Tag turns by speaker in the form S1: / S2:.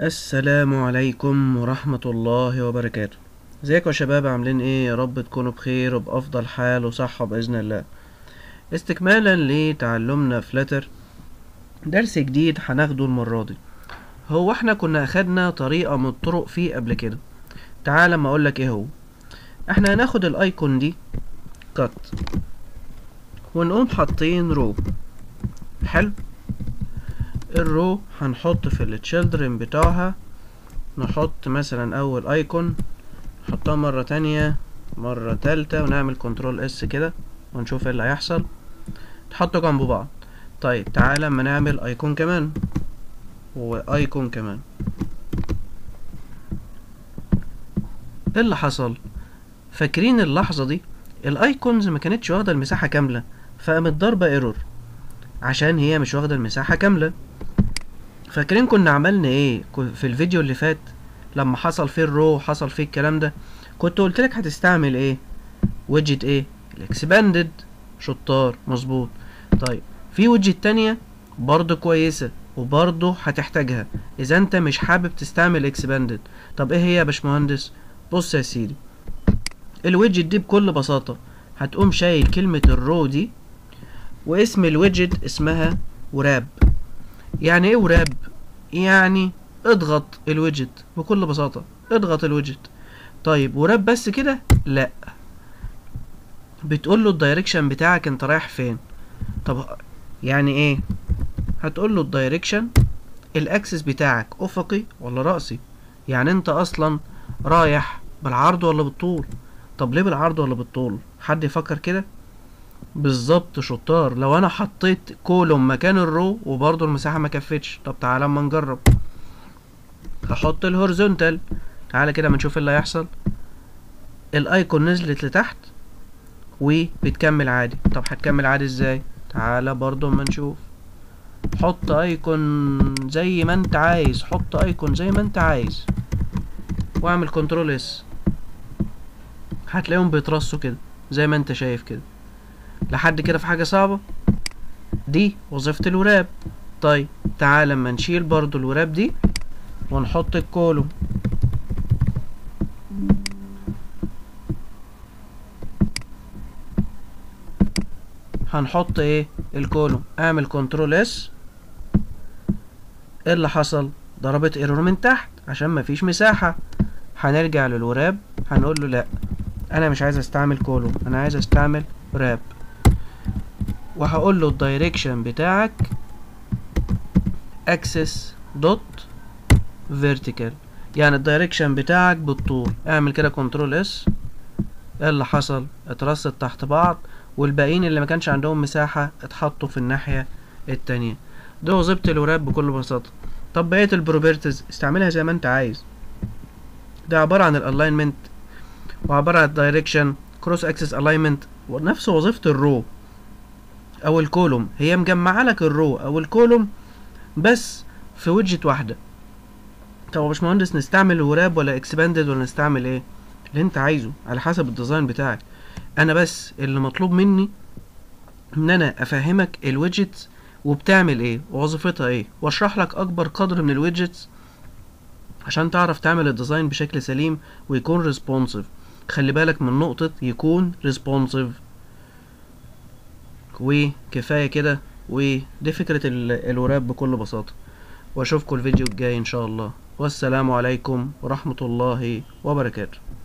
S1: السلام عليكم ورحمة الله وبركاته ازيكم يا شباب عاملين ايه يا رب تكونوا بخير وبأفضل حال وصحة بإذن الله استكمالا لتعلمنا فلاتر درس جديد هناخده المرة دي هو احنا كنا اخدنا طريقة من الطرق فيه قبل كده تعال اما اقولك ايه هو احنا هناخد الايكون دي كات ونقوم حاطين رو حلو الرو هنحط في التشيلدرن بتاعها نحط مثلا اول ايكون نحطها مرة تانية مرة تالتة ونعمل كنترول اس كده ونشوف ايه اللي هيحصل تحطوا جنب بعض طيب تعالى اما نعمل ايكون كمان وايكون كمان ايه اللي حصل فاكرين اللحظة دي الايكونز ما كانتش واخدة المساحة كاملة فقامت ضاربة ايرور عشان هي مش واخدة المساحة كاملة فاكرين كنا عملنا ايه في الفيديو اللي فات لما حصل فيه الرو حصل فيه الكلام ده كنت قلت لك هتستعمل ايه ويدجت ايه الاكسباندد شطار مظبوط طيب في ويدجت تانية برضه كويسة وبرضه هتحتاجها اذا انت مش حابب تستعمل اكسباندد طب ايه هي يا باشمهندس بص يا سيدي الويدجت دي بكل بساطة هتقوم شايل كلمة الرو دي واسم الويدجت اسمها وراب يعني ايه وراب يعني اضغط الويدجت بكل بساطة اضغط الويدجت طيب وراب بس كده لا بتقول له الدايركشن بتاعك انت رايح فين طب يعني ايه هتقول له الدايركشن الاكسس بتاعك افقي ولا رأسي يعني انت اصلا رايح بالعرض ولا بالطول طب ليه بالعرض ولا بالطول حد يفكر كده بالظبط شطار لو انا حطيت كولوم مكان الرو وبرضه المساحه ما كفتش طب تعالى اما نجرب هحط الهوريزونتال تعالى كده ما نشوف اللي هيحصل الايكون نزلت لتحت وبتكمل عادي طب هتكمل عادي ازاي تعالى برضه اما نشوف حط ايكون زي ما انت عايز حط ايكون زي ما انت عايز واعمل كنترول اس هتلاقيهم بيترصوا كده زي ما انت شايف كده لحد كده في حاجة صعبة دي وظيفة الوراب طيب تعال لما نشيل برضو الوراب دي ونحط الكولوم هنحط ايه الكولوم اعمل كنترول اس ايه اللي حصل ضربت ايرور من تحت عشان مفيش مساحة هنرجع للوراب هنقول له لا انا مش عايز استعمل كولوم انا عايز استعمل راب وهقول له الدايركشن بتاعك اكسس دوت فيرتيكال يعني الدايركشن بتاعك بالطول اعمل كده كنترول اس ايه اللي حصل اترصت تحت بعض والباقيين اللي ما كانش عندهم مساحة اتحطوا في الناحية التانية ده وظيفة الوراب بكل بساطة طب بقية البروبرتيز استعملها زي ما انت عايز ده عبارة عن الالاينمنت وعبارة عن الدايركشن كروس اكسس الاينمنت ونفس وظيفة الرو او الكولوم هي مجمعة لك الرو او الكولوم بس في ويدجت واحدة طب يا باشمهندس نستعمل وراب ولا اكسباندد ولا نستعمل ايه اللي انت عايزه على حسب الديزاين بتاعك انا بس اللي مطلوب مني ان انا افهمك الويدجتس وبتعمل ايه ووظيفتها ايه واشرح لك اكبر قدر من الويدجتس عشان تعرف تعمل الديزاين بشكل سليم ويكون ريسبونسيف خلي بالك من نقطة يكون ريسبونسيف وكفاية كده ودي فكرة الوراب بكل بساطة واشوفكم الفيديو الجاي ان شاء الله والسلام عليكم ورحمة الله وبركاته